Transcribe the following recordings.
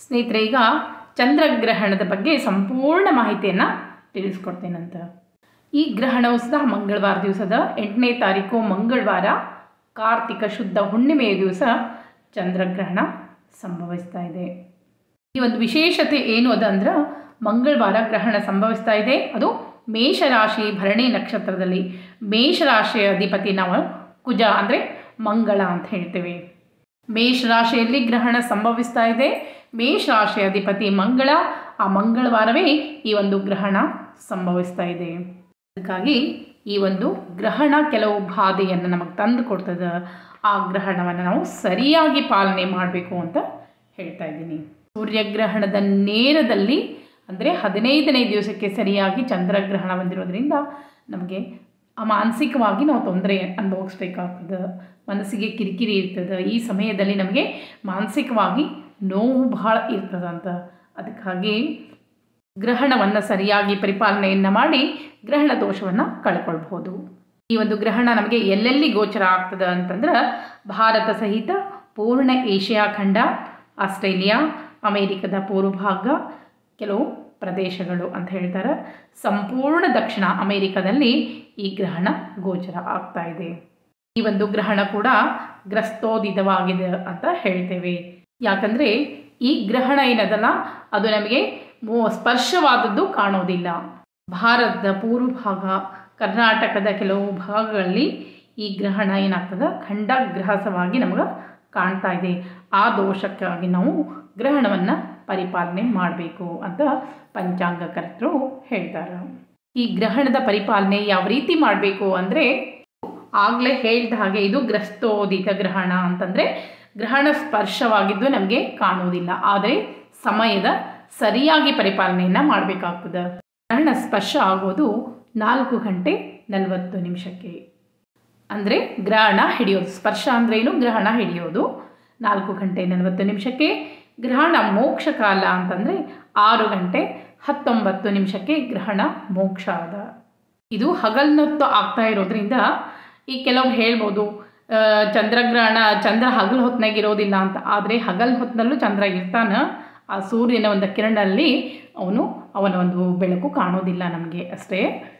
ಸ್ನೇಹಿತರೆ ಈಗ ಚಂದ್ರಗ್ರಹಣದ ಬಗ್ಗೆ ಸಂಪೂರ್ಣ ಮಾಹಿತಿಯನ್ನು ತಿಳಿಸ್ಕೊಡ್ತೇನಂತ ಈ ಗ್ರಹಣವು ಸಹ ಮಂಗಳವಾರ ದಿವಸದ ಎಂಟನೇ ತಾರೀಕು ಮಂಗಳವಾರ ಕಾರ್ತಿಕ ಶುದ್ಧ ಹುಣ್ಣಿಮೆಯ ದಿವಸ ಚಂದ್ರಗ್ರಹಣ ಸಂಭವಿಸ್ತಾ ಇದೆ ಈ ಒಂದು ವಿಶೇಷತೆ ಏನು ಅದಂದ್ರೆ ಮಂಗಳವಾರ ಗ್ರಹಣ ಸಂಭವಿಸ್ತಾ ಇದೆ ಅದು ಮೇಷರಾಶಿ ಭರಣಿ ನಕ್ಷತ್ರದಲ್ಲಿ ಮೇಷರಾಶಿಯ ಅಧಿಪತಿ ನಾವು ಕುಜ ಅಂದರೆ ಮಂಗಳ ಅಂತ ಹೇಳ್ತೇವೆ ಮೇಷರಾಶಿಯಲ್ಲಿ ಗ್ರಹಣ ಸಂಭವಿಸ್ತಾ ಇದೆ ಮೇಷರಾಶಿಯ ಅಧಿಪತಿ ಮಂಗಳ ಆ ಮಂಗಳವಾರವೇ ಈ ಒಂದು ಗ್ರಹಣ ಸಂಭವಿಸ್ತಾ ಇದೆ ಅದಕ್ಕಾಗಿ ಈ ಒಂದು ಗ್ರಹಣ ಕೆಲವು ಬಾಧೆಯನ್ನು ನಮಗೆ ತಂದು ಕೊಡ್ತದೆ ಆ ಗ್ರಹಣವನ್ನು ನಾವು ಸರಿಯಾಗಿ ಪಾಲನೆ ಮಾಡಬೇಕು ಅಂತ ಹೇಳ್ತಾ ಇದ್ದೀನಿ ಸೂರ್ಯಗ್ರಹಣದ ನೇರದಲ್ಲಿ ಅಂದರೆ ಹದಿನೈದನೇ ದಿವಸಕ್ಕೆ ಸರಿಯಾಗಿ ಚಂದ್ರಗ್ರಹಣ ಬಂದಿರೋದ್ರಿಂದ ನಮಗೆ ಆ ಮಾನಸಿಕವಾಗಿ ನಾವು ತೊಂದರೆ ಅನುಭವಿಸ್ಬೇಕಾಗ್ತದೆ ಮನಸ್ಸಿಗೆ ಕಿರಿಕಿರಿ ಇರ್ತದೆ ಈ ಸಮಯದಲ್ಲಿ ನಮಗೆ ಮಾನಸಿಕವಾಗಿ ನೋವು ಬಹಳ ಇರ್ತದಂತ ಅದಕ್ಕಾಗಿ ಗ್ರಹಣವನ್ನು ಸರಿಯಾಗಿ ಪರಿಪಾಲನೆಯನ್ನು ಮಾಡಿ ಗ್ರಹಣ ದೋಷವನ್ನು ಕಳ್ಕೊಳ್ಬಹುದು ಈ ಒಂದು ಗ್ರಹಣ ನಮಗೆ ಎಲ್ಲೆಲ್ಲಿ ಗೋಚರ ಆಗ್ತದೆ ಅಂತಂದ್ರೆ ಭಾರತ ಸಹಿತ ಪೂರ್ಣ ಏಷ್ಯಾ ಖಂಡ ಆಸ್ಟ್ರೇಲಿಯಾ ಅಮೇರಿಕದ ಪೂರ್ವ ಭಾಗ ಕೆಲವು ಪ್ರದೇಶಗಳು ಅಂತ ಹೇಳ್ತಾರೆ ಸಂಪೂರ್ಣ ದಕ್ಷಿಣ ಅಮೇರಿಕದಲ್ಲಿ ಈ ಗ್ರಹಣ ಗೋಚರ ಆಗ್ತಾ ಇದೆ ಈ ಒಂದು ಗ್ರಹಣ ಕೂಡ ಗ್ರಸ್ತೋದಿತವಾಗಿದೆ ಅಂತ ಹೇಳ್ತೇವೆ ಯಾಕಂದರೆ ಈ ಗ್ರಹಣ ಏನದಲ್ಲ ಅದು ನಮಗೆ ಮೋ- ಸ್ಪರ್ಶವಾದದ್ದು ಕಾಣೋದಿಲ್ಲ ಭಾರತದ ಪೂರ್ವ ಭಾಗ ಕರ್ನಾಟಕದ ಕೆಲವು ಭಾಗಗಳಲ್ಲಿ ಈ ಗ್ರಹಣ ಏನಾಗ್ತದೆ ಖಂಡಗ್ರಹಸವಾಗಿ ನಮಗೆ ಕಾಣ್ತಾ ಇದೆ ಆ ದೋಷಕ್ಕಾಗಿ ನಾವು ಗ್ರಹಣವನ್ನು ಪರಿಪಾಲನೆ ಮಾಡಬೇಕು ಅಂತ ಪಂಚಾಂಗಕರ್ತರು ಹೇಳ್ತಾರೆ ಈ ಗ್ರಹಣದ ಪರಿಪಾಲನೆ ಯಾವ ರೀತಿ ಮಾಡಬೇಕು ಅಂದರೆ ಆಗಲೇ ಹೇಳಿದ ಹಾಗೆ ಇದು ಗ್ರಸ್ತೋದಿತ ಗ್ರಹಣ ಅಂತಂದರೆ ಗ್ರಹಣ ಸ್ಪರ್ಶವಾಗಿದ್ದು ನಮಗೆ ಕಾಣುವುದಿಲ್ಲ ಆದರೆ ಸಮಯದ ಸರಿಯಾಗಿ ಪರಿಪಾಲನೆಯನ್ನು ಮಾಡಬೇಕಾಗ್ತದೆ ಗ್ರಹಣ ಸ್ಪರ್ಶ ಆಗೋದು ನಾಲ್ಕು ಗಂಟೆ ನಲವತ್ತು ನಿಮಿಷಕ್ಕೆ ಅಂದರೆ ಗ್ರಹಣ ಹಿಡಿಯೋದು ಸ್ಪರ್ಶ ಅಂದ್ರೆ ಏನು ಗ್ರಹಣ ಹಿಡಿಯೋದು ನಾಲ್ಕು ಗಂಟೆ ನಲವತ್ತು ನಿಮಿಷಕ್ಕೆ ಗ್ರಹಣ ಮೋಕ್ಷ ಕಾಲ ಅಂತಂದರೆ ಆರು ಗಂಟೆ ಹತ್ತೊಂಬತ್ತು ನಿಮಿಷಕ್ಕೆ ಗ್ರಹಣ ಮೋಕ್ಷ ಆದ ಇದು ಹಗಲ್ನೊತ್ತು ಆಗ್ತಾ ಇರೋದ್ರಿಂದ ಈ ಕೆಲವು ಹೇಳ್ಬೋದು ಆ, ಚಂದ್ರಗ್ರಹಣ ಚಂದ್ರ ಹಗಲು ಹೊತ್ನಾಗ ಇರೋದಿಲ್ಲ ಅಂತ ಆದರೆ ಹಗಲ್ ಹೊತ್ತಿನಲ್ಲೂ ಚಂದ್ರ ಇರ್ತಾನೆ ಆ ಸೂರ್ಯನ ಒಂದು ಕಿರಣಲ್ಲಿ ಅವನು ಅವನ ಒಂದು ಬೆಳಕು ಕಾಣೋದಿಲ್ಲ ನಮಗೆ ಅಷ್ಟೇ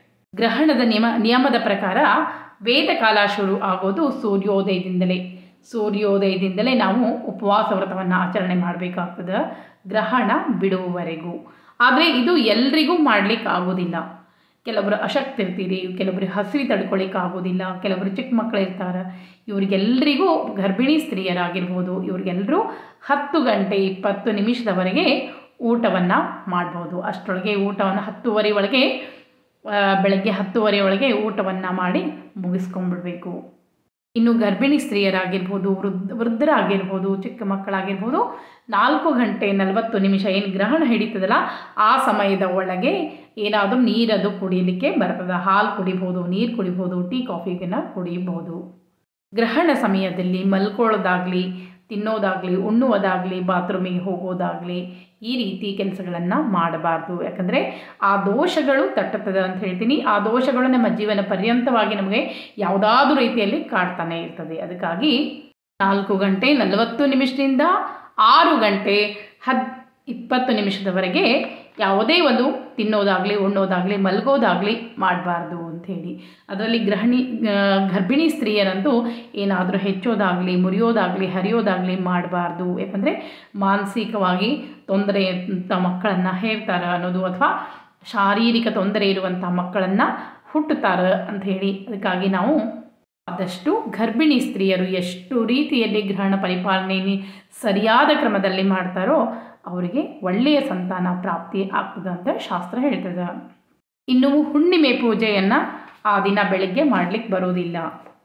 ಗ್ರಹಣದ ನಿಯಮ ನಿಯಮದ ಪ್ರಕಾರ ವೇದಕಾಲ ಶುರು ಆಗೋದು ಸೂರ್ಯೋದಯದಿಂದಲೇ ಸೂರ್ಯೋದಯದಿಂದಲೇ ನಾವು ಉಪವಾಸ ವ್ರತವನ್ನು ಆಚರಣೆ ಮಾಡಬೇಕಾಗ್ತದೆ ಗ್ರಹಣ ಬಿಡುವವರೆಗೂ ಆದರೆ ಇದು ಎಲ್ರಿಗೂ ಮಾಡಲಿಕ್ಕೆ ಆಗೋದಿಲ್ಲ ಕೆಲವರು ಅಶಕ್ತ ಇರ್ತೀರಿ ಕೆಲವರು ಹಸಿವಿ ತಡ್ಕೊಳ್ಳಿಕ್ಕೆ ಆಗೋದಿಲ್ಲ ಕೆಲವರು ಚಿಕ್ಕ ಮಕ್ಕಳು ಇರ್ತಾರೆ ಇವರಿಗೆಲ್ಲರಿಗೂ ಗರ್ಭಿಣಿ ಸ್ತ್ರೀಯರಾಗಿರ್ಬೋದು ಇವ್ರಿಗೆಲ್ಲರೂ ಹತ್ತು ಗಂಟೆ ಇಪ್ಪತ್ತು ನಿಮಿಷದವರೆಗೆ ಊಟವನ್ನು ಮಾಡ್ಬೋದು ಅಷ್ಟರೊಳಗೆ ಊಟವನ್ನು ಹತ್ತುವರೆ ಒಳಗೆ ಆ, ಬೆಳಗ್ಗೆ ಹತ್ತುವರೆ ಒಳಗೆ ಊಟವನ್ನು ಮಾಡಿ ಮುಗಿಸ್ಕೊಂಡ್ಬಿಡ್ಬೇಕು ಇನ್ನು ಗರ್ಭಿಣಿ ಸ್ತ್ರೀಯರಾಗಿರ್ಬೋದು ವೃದ್ಧ ವೃದ್ಧರಾಗಿರ್ಬೋದು ಚಿಕ್ಕ ಮಕ್ಕಳಾಗಿರ್ಬೋದು ನಾಲ್ಕು ಗಂಟೆ ನಲವತ್ತು ನಿಮಿಷ ಏನು ಗ್ರಹಣ ಹಿಡಿತದಲ್ಲ ಆ ಸಮಯದ ಒಳಗೆ ಏನಾದರೂ ನೀರದು ಕುಡಿಯಲಿಕ್ಕೆ ಬರ್ತದೆ ಹಾಲು ಕುಡಿಬೋದು ನೀರು ಕುಡಿಬೋದು ಟೀ ಕಾಫಿಗೆನ ಕುಡಿಬೋದು ಗ್ರಹಣ ಸಮಯದಲ್ಲಿ ಮಲ್ಕೊಳ್ಳೋದಾಗಲಿ ತಿನ್ನೋದಾಗಲಿ ಉಣ್ಣುವುದಾಗಲಿ ಬಾತ್ರೂಮಿಗೆ ಹೋಗೋದಾಗಲಿ ಈ ರೀತಿ ಕೆಲಸಗಳನ್ನು ಮಾಡಬಾರ್ದು ಯಾಕಂದರೆ ಆ ದೋಷಗಳು ತಟ್ಟುತ್ತದೆ ಅಂತ ಹೇಳ್ತೀನಿ ಆ ದೋಷಗಳು ನಮ್ಮ ಜೀವನ ಪರ್ಯಂತವಾಗಿ ನಮಗೆ ಯಾವುದಾದ್ರೂ ರೀತಿಯಲ್ಲಿ ಕಾಡ್ತಾನೆ ಇರ್ತದೆ ಅದಕ್ಕಾಗಿ ನಾಲ್ಕು ಗಂಟೆ ನಲವತ್ತು ನಿಮಿಷದಿಂದ ಆರು ಗಂಟೆ ಹದ್ ಇಪ್ಪತ್ತು ನಿಮಿಷದವರೆಗೆ ಯಾವುದೇ ಒಂದು ತಿನ್ನೋದಾಗಲಿ ಉಣ್ಣೋದಾಗಲಿ ಮಲಗೋದಾಗಲಿ ಮಾಡಬಾರ್ದು ಅಂಥೇಳಿ ಅದರಲ್ಲಿ ಗೃಹಿಣಿ ಆ, ಗರ್ಭಿಣಿ ಸ್ತ್ರೀಯರಂತೂ ಏನಾದರೂ ಹೆಚ್ಚೋದಾಗಲಿ ಮುರಿಯೋದಾಗಲಿ ಹರಿಯೋದಾಗಲಿ ಮಾಡಬಾರ್ದು ಯಾಕಂದರೆ ಮಾನಸಿಕವಾಗಿ ತೊಂದರೆ ಅಂತ ಮಕ್ಕಳನ್ನು ಹೇರ್ತಾರೆ ಅನ್ನೋದು ಅಥವಾ ಶಾರೀರಿಕ ತೊಂದರೆ ಇರುವಂಥ ಮಕ್ಕಳನ್ನು ಹುಟ್ಟುತ್ತಾರೆ ಅಂಥೇಳಿ ಅದಕ್ಕಾಗಿ ನಾವು ಆದಷ್ಟು ಗರ್ಭಿಣಿ ಸ್ತ್ರೀಯರು ಎಷ್ಟು ರೀತಿಯಲ್ಲಿ ಗ್ರಹಣ ಪರಿಪಾಲನೆ ಸರಿಯಾದ ಕ್ರಮದಲ್ಲಿ ಮಾಡ್ತಾರೋ ಅವರಿಗೆ ಒಳ್ಳೆಯ ಸಂತಾನ ಪ್ರಾಪ್ತಿ ಆಗ್ತದೆ ಅಂತ ಶಾಸ್ತ್ರ ಹೇಳ್ತದೆ ಇನ್ನು ಹುಣ್ಣಿಮೆ ಪೂಜೆಯನ್ನು ಆ ದಿನ ಬೆಳಗ್ಗೆ ಮಾಡಲಿಕ್ಕೆ ಬರೋದಿಲ್ಲ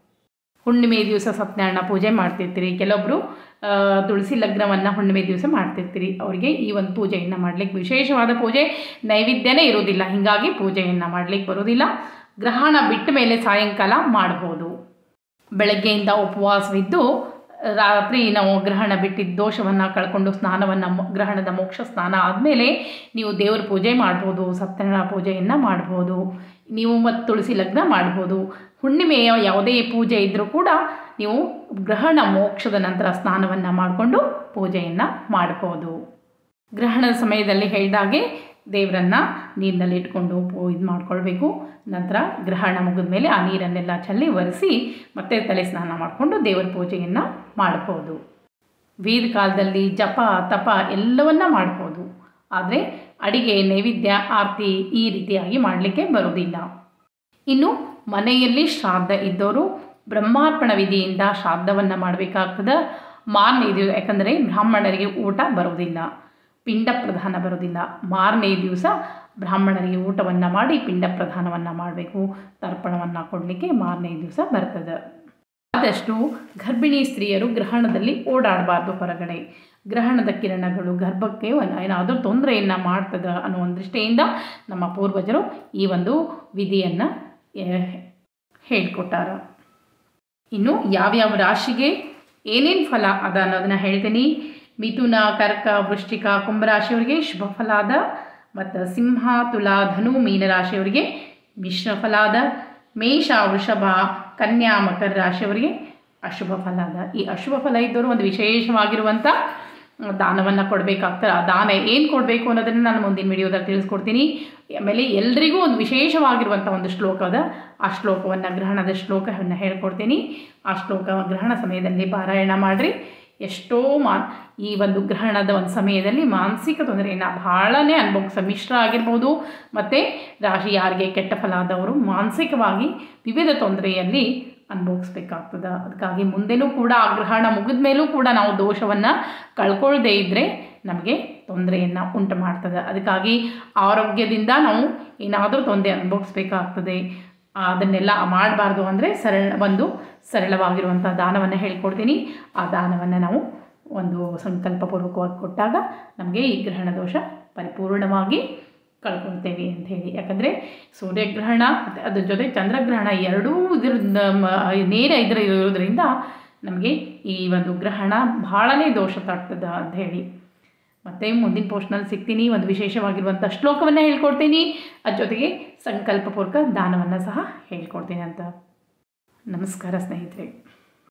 ಹುಣ್ಣಿಮೆ ದಿವಸ ಸತ್ಯನಾರಾಯಣ ಪೂಜೆ ಮಾಡ್ತಿರ್ತೀರಿ ಕೆಲವೊಬ್ಬರು ಆ, ತುಳಸಿ ಲಗ್ನವನ್ನು ಹುಣ್ಣಿಮೆ ದಿವಸ ಮಾಡ್ತಿರ್ತೀರಿ ಅವರಿಗೆ ಈ ಒಂದು ಪೂಜೆಯನ್ನು ಮಾಡಲಿಕ್ಕೆ ವಿಶೇಷವಾದ ಪೂಜೆ ನೈವೇದ್ಯನೇ ಇರೋದಿಲ್ಲ ಹೀಗಾಗಿ ಪೂಜೆಯನ್ನು ಮಾಡಲಿಕ್ಕೆ ಬರೋದಿಲ್ಲ ಗ್ರಹಣ ಬಿಟ್ಟ ಮೇಲೆ ಸಾಯಂಕಾಲ ಮಾಡ್ಬೋದು ಬೆಳಗ್ಗೆಯಿಂದ ಉಪವಾಸವಿದ್ದು ರಾತ್ರಿ ನಾವು ಗ್ರಹಣ ಬಿಟ್ಟಿದ್ದ ದೋಷವನ್ನು ಕಳ್ಕೊಂಡು ಸ್ನಾನವನ್ನು ಗ್ರಹಣದ ಮೋಕ್ಷ ಸ್ನಾನ ಆದಮೇಲೆ ನೀವು ದೇವ್ರ ಪೂಜೆ ಮಾಡ್ಬೋದು ಸತ್ಯನಾರಾಯಣ ಪೂಜೆಯನ್ನು ಮಾಡ್ಬೋದು ನೀವು ಮತ್ತು ತುಳಸಿ ಲಗ್ನ ಮಾಡ್ಬೋದು ಹುಣ್ಣಿಮೆಯ ಯಾವುದೇ ಪೂಜೆ ಇದ್ದರೂ ಕೂಡ ನೀವು ಗ್ರಹಣ ಮೋಕ್ಷದ ನಂತರ ಸ್ನಾನವನ್ನು ಮಾಡಿಕೊಂಡು ಪೂಜೆಯನ್ನು ಮಾಡ್ಬೋದು ಗ್ರಹಣದ ಸಮಯದಲ್ಲಿ ಹೇಳಿದಾಗೆ ದೇವರನ್ನು ನೀರಿನಲ್ಲಿ ಇಟ್ಕೊಂಡು ಇದು ಮಾಡ್ಕೊಳ್ಬೇಕು ನಂತರ ಗ್ರಹಣ ಮುಗಿದ ಮೇಲೆ ಆ ನೀರನ್ನೆಲ್ಲ ಚೆಲ್ಲಿ ಒರೆಸಿ ಮತ್ತೆ ತಲೆ ಸ್ನಾನ ಮಾಡಿಕೊಂಡು ದೇವರ ಪೂಜೆಯನ್ನು ಮಾಡ್ಬೋದು ವೇದ ಕಾಲದಲ್ಲಿ ಜಪ ತಪ ಎಲ್ಲವನ್ನ ಮಾಡ್ಬೋದು ಆದರೆ ಅಡಿಗೆ ನೈವೇದ್ಯ ಆರತಿ ಈ ರೀತಿಯಾಗಿ ಮಾಡಲಿಕ್ಕೆ ಬರೋದಿಲ್ಲ ಇನ್ನು ಮನೆಯಲ್ಲಿ ಶ್ರಾದ್ದ ಇದ್ದವರು ಬ್ರಹ್ಮಾರ್ಪಣ ವಿಧಿಯಿಂದ ಶ್ರಾದ್ದವನ್ನು ಮಾಡಬೇಕಾಗ್ತದೆ ಮಾರನೇ ದಿವಸ ಯಾಕಂದರೆ ಬ್ರಾಹ್ಮಣರಿಗೆ ಊಟ ಬರೋದಿಲ್ಲ ಪಿಂಡ ಪ್ರಧಾನ ಬರೋದಿಲ್ಲ ಮಾರನೇ ದಿವಸ ಬ್ರಾಹ್ಮಣರಿಗೆ ಊಟವನ್ನು ಮಾಡಿ ಪಿಂಡ ಪ್ರಧಾನವನ್ನು ಮಾಡಬೇಕು ತರ್ಪಣವನ್ನು ಕೊಡಲಿಕ್ಕೆ ಮಾರನೇ ದಿವಸ ಬರ್ತದೆ ಆದಷ್ಟು ಗರ್ಭಿಣಿ ಸ್ತ್ರೀಯರು ಗ್ರಹಣದಲ್ಲಿ ಓಡಾಡಬಾರ್ದು ಹೊರಗಡೆ ಗ್ರಹಣದ ಕಿರಣಗಳು ಗರ್ಭಕ್ಕೆ ಒಂದು ಏನಾದರೂ ತೊಂದರೆಯನ್ನು ಮಾಡ್ತದೆ ಅನ್ನೋ ಒಂದು ದೃಷ್ಟಿಯಿಂದ ನಮ್ಮ ಪೂರ್ವಜರು ಈ ಒಂದು ವಿಧಿಯನ್ನು ಹೇಳಿಕೊಟ್ಟಾರ ಇನ್ನು ಯಾವ್ಯಾವ ರಾಶಿಗೆ ಏನೇನು ಫಲ ಅದ ಅನ್ನೋದನ್ನು ಹೇಳ್ತೀನಿ ಮಿಥುನ ಕರ್ಕ ವೃಶ್ಚಿಕ ಕುಂಭರಾಶಿಯವರಿಗೆ ಶುಭ ಫಲ ಅದ ಮತ್ತು ಸಿಂಹ ತುಲಾ ಧನು ಮೀನರಾಶಿಯವರಿಗೆ ಮಿಶ್ರ ಫಲ ಅದ ಮೇಷ ವೃಷಭ ಕನ್ಯಾ ಮಕರ ರಾಶಿಯವರಿಗೆ ಅಶುಭ ಫಲ ಅದ ಈ ಅಶುಭ ಫಲ ಇದ್ದವರು ಒಂದು ವಿಶೇಷವಾಗಿರುವಂಥ ದಾನವನ್ನು ಕೊಡಬೇಕಾಗ್ತದೆ ಆ ದಾನ ಏನು ಕೊಡಬೇಕು ಅನ್ನೋದನ್ನು ನಾನು ಮುಂದಿನ ವಿಡಿಯೋದಲ್ಲಿ ತಿಳಿಸ್ಕೊಡ್ತೀನಿ ಆಮೇಲೆ ಎಲ್ರಿಗೂ ಒಂದು ವಿಶೇಷವಾಗಿರುವಂಥ ಒಂದು ಶ್ಲೋಕ ಅದ ಆ ಶ್ಲೋಕವನ್ನು ಗ್ರಹಣದ ಶ್ಲೋಕವನ್ನು ಹೇಳ್ಕೊಡ್ತೀನಿ ಆ ಶ್ಲೋಕ ಗ್ರಹಣ ಸಮಯದಲ್ಲಿ ಪಾರಾಯಣ ಮಾಡಿರಿ ಎಷ್ಟೋ ಮಾ ಈ ಒಂದು ಗ್ರಹಣದ ಒಂದು ಸಮಯದಲ್ಲಿ ಮಾನಸಿಕ ತೊಂದರೆಯನ್ನು ಬಹಳನೇ ಅನುಭವಿಸ ಮಿಶ್ರ ಆಗಿರ್ಬೋದು ಮತ್ತು ರಾಶಿ ಯಾರಿಗೆ ಕೆಟ್ಟ ಫಲ ಆದವರು ಮಾನಸಿಕವಾಗಿ ವಿವಿಧ ತೊಂದರೆಯಲ್ಲಿ ಅನುಭವಿಸ್ಬೇಕಾಗ್ತದೆ ಅದಕ್ಕಾಗಿ ಮುಂದೆನೂ ಕೂಡ ಆ ಗ್ರಹಣ ಮುಗಿದ ಮೇಲೂ ಕೂಡ ನಾವು ದೋಷವನ್ನು ಕಳ್ಕೊಳ್ದೇ ಇದ್ದರೆ ನಮಗೆ ತೊಂದರೆಯನ್ನು ಉಂಟು ಮಾಡ್ತದೆ ಅದಕ್ಕಾಗಿ ಆರೋಗ್ಯದಿಂದ ನಾವು ಏನಾದರೂ ತೊಂದರೆ ಅನುಭವಿಸ್ಬೇಕಾಗ್ತದೆ ಅದನ್ನೆಲ್ಲ ಮಾಡಬಾರ್ದು ಅಂದರೆ ಸರಳ ಒಂದು ಸರಳವಾಗಿರುವಂಥ ದಾನವನ್ನು ಹೇಳ್ಕೊಡ್ತೀನಿ ಆ ದಾನವನ್ನು ನಾವು ಒಂದು ಸಂಕಲ್ಪಪೂರ್ವಕವಾಗಿ ಕೊಟ್ಟಾಗ ನಮಗೆ ಈ ಗ್ರಹಣ ದೋಷ ಪರಿಪೂರ್ಣವಾಗಿ ಕಳ್ಕೊಳ್ತೇವೆ ಅಂತ ಹೇಳಿ ಯಾಕಂದರೆ ಸೂರ್ಯಗ್ರಹಣ ಮತ್ತು ಅದ್ರ ಜೊತೆ ಚಂದ್ರಗ್ರಹಣ ಎರಡೂ ಇದ್ರ ನೇರ ಇದ್ರ ಇರೋದ್ರಿಂದ ನಮಗೆ ಈ ಒಂದು ಗ್ರಹಣ ಬಹಳನೇ ದೋಷ ತಟ್ತದ ಅಂತ ಹೇಳಿ ಮತ್ತು ಮುಂದಿನ ಪೋಸ್ಟ್ನಲ್ಲಿ ಸಿಗ್ತೀನಿ ಒಂದು ವಿಶೇಷವಾಗಿರುವಂಥ ಶ್ಲೋಕವನ್ನು ಹೇಳ್ಕೊಡ್ತೀನಿ ಅದ್ರ ಜೊತೆಗೆ ಸಂಕಲ್ಪಪೂರ್ವಕ ದಾನವನ್ನು ಸಹ ಹೇಳ್ಕೊಡ್ತೀನಿ ಅಂತ ನಮಸ್ಕಾರ ಸ್ನೇಹಿತರೆ